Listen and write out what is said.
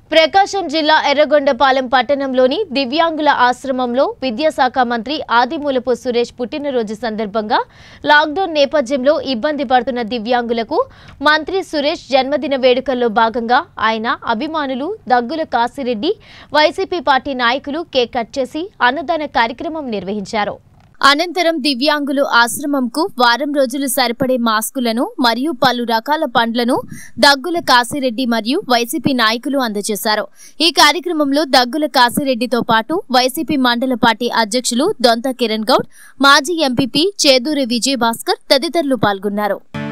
ప్రకాశం జిల్లా ఎర్రగొండపాలెం పట్టణంలోని దివ్యాంగుల ఆశ్రమంలో విద్యాశాఖ మంత్రి ఆదిమూలపు సురేష్ పుట్టినరోజు సందర్భంగా లాక్డౌన్ నేపథ్యంలో ఇబ్బంది పడుతున్న దివ్యాంగులకు మంత్రి సురేష్ జన్మదిన వేడుకల్లో భాగంగా ఆయన అభిమానులు దగ్గుల కాసిరెడ్డి వైసీపీ పార్టీ నాయకులు కేక్ కట్ చేసి అన్నదాన కార్యక్రమం నిర్వహించారు అనంతరం దివ్యాంగులు ఆశ్రమంకు వారం రోజులు సరిపడే మాస్కులను మరియు పలు రకాల పండ్లను దగ్గుల కాసిరెడ్డి మరియు వైసీపీ నాయకులు అందజేశారు ఈ కార్యక్రమంలో దగ్గుల కాసిరెడ్డితో పాటు వైసీపీ మండల పార్టీ అధ్యక్షులు దొంత కిరణ్ గౌడ్ మాజీ ఎంపీపీ చేదూరి విజయభాస్కర్ తదితరులు పాల్గొన్నారు